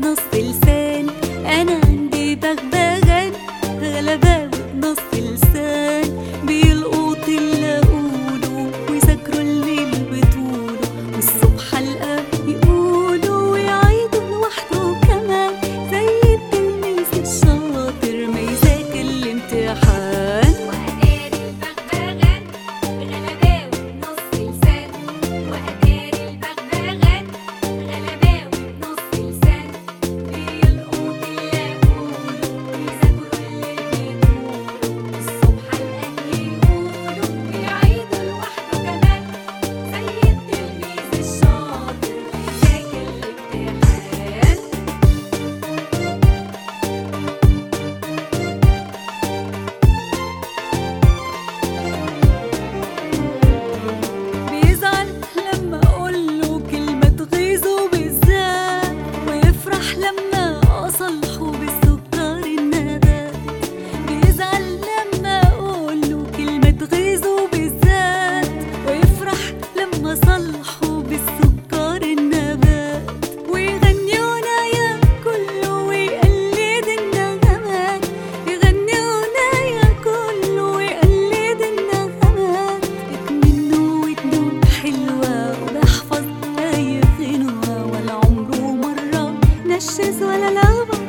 بنص لسان انا عندي بغبغان غلباوي بنص لسان بيلقط اللي اقوله ويذاكروا الليل بطوله والصبح القاه يقولوا ويعيدوا لوحده كمان زي التلميذ الشاطر ما يذاكر الامتحان وأداري البغبغان بغلباوي بنص لسان وأداري البغبغان بغلباوي بنص لسان بيلقط اللي أقوله ويذاكروا اللي بيقولوا الصبح الأهل يقولوا ويعيدوا لوحده كمان زي التلميذ الشاطر بيذاكر الامتحان بيزعل لما اقوله كلمة تغيظه بالذات ويفرح لما اصلحه بالسكر النبات بيزعل لما اقوله كلمة تغيظه بالذات ويفرح لما اصلحه بالسكر النبات ويغني ونايا كله ويقلد النغمات يغني ونايا كله ويقلد النغمات منه ودنه حلوة وبحفظ أي غنوة ولا عمره مرة نشز ولا لغبة